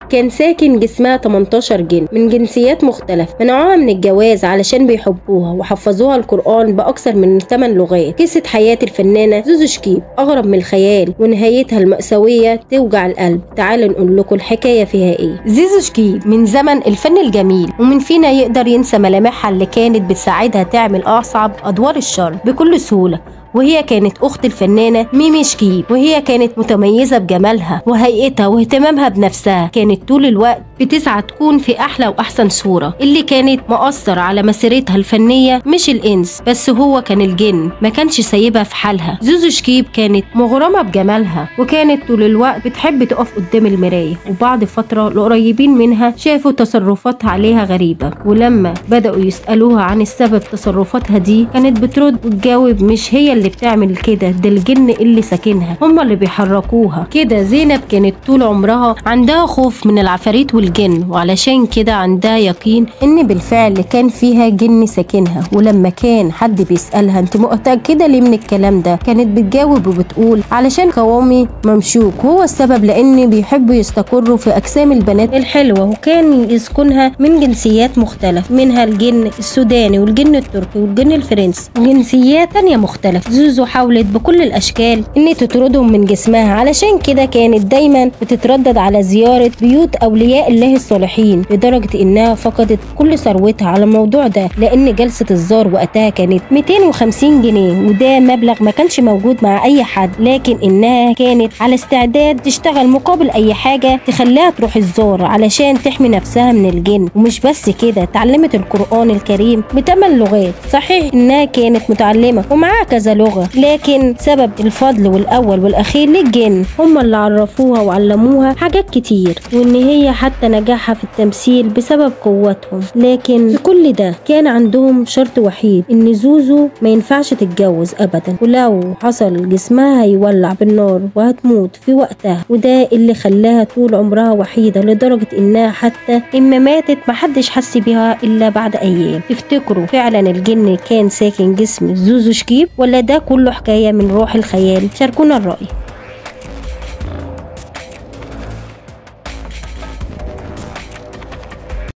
كان ساكن جسمها 18 جن من جنسيات مختلفة منعوها من الجواز علشان بيحبوها وحفظوها القرآن بأكثر من 8 لغات قصة حياة الفنانة زوزو شكيب أغرب من الخيال ونهايتها المأساوية توجع القلب تعالوا نقول لكم الحكاية فيها إيه زيزو شكيب من زمن الفن الجميل ومن فينا يقدر ينسى ملامحها اللي كانت بتساعدها تعمل أصعب أدوار الشر بكل سهولة وهي كانت أخت الفنانة ميمي شكيب وهي كانت متميزة بجمالها وهيئتها واهتمامها بنفسها كانت طول الوقت بتسعى تكون في أحلى وأحسن صورة اللي كانت مؤثر على مسيرتها الفنية مش الإنس بس هو كان الجن ما كانش سايبها في حالها زوزو شكيب كانت مغرمة بجمالها وكانت طول الوقت بتحب تقف قدام المراية وبعد فترة القريبين منها شافوا تصرفاتها عليها غريبة ولما بدأوا يسألوها عن السبب تصرفاتها دي كانت بترد وتجاوب مش هي اللي بتعمل كده ده الجن اللي ساكنها هما اللي بيحركوها كده زينب كانت طول عمرها عندها خوف من العفاريت والجن وعلشان كده عندها يقين ان بالفعل كان فيها جن ساكنها ولما كان حد بيسألها انت متأكدة ليه من الكلام ده كانت بتجاوب وبتقول علشان قوامي ممشوك وهو السبب لان بيحبوا يستقروا في اجسام البنات الحلوة وكان يسكنها من جنسيات مختلفة منها الجن السوداني والجن التركي والجن الفرنسي وجنسيات تانية مختلفة زوزو حاولت بكل الاشكال ان تطردهم من جسمها علشان كده كانت دايما بتتردد على زيارة بيوت اولياء الله الصالحين لدرجة انها فقدت كل ثروتها على الموضوع ده لان جلسة الزار وقتها كانت 250 جنيه وده مبلغ ما كانش موجود مع اي حد لكن انها كانت على استعداد تشتغل مقابل اي حاجة تخليها تروح الزار علشان تحمي نفسها من الجن ومش بس كده اتعلمت القرآن الكريم بثمان لغات صحيح انها كانت متعلمة ومعاها كذا لغة لكن سبب الفضل والأول والأخير للجن هم اللي عرفوها وعلموها حاجات كتير وإن هي حتى نجاحها في التمثيل بسبب قوتهم لكن في كل ده كان عندهم شرط وحيد إن زوزو ما ينفعش تتجوز أبدا ولو حصل جسمها هيولع بالنار وهتموت في وقتها وده اللي خلاها طول عمرها وحيدة لدرجة إنها حتى إما ماتت محدش حس بيها إلا بعد أيام تفتكروا فعلا الجن كان ساكن جسم زوزو شكيب ولا ده كله حكاية من روح الخيال شاركونا الرأي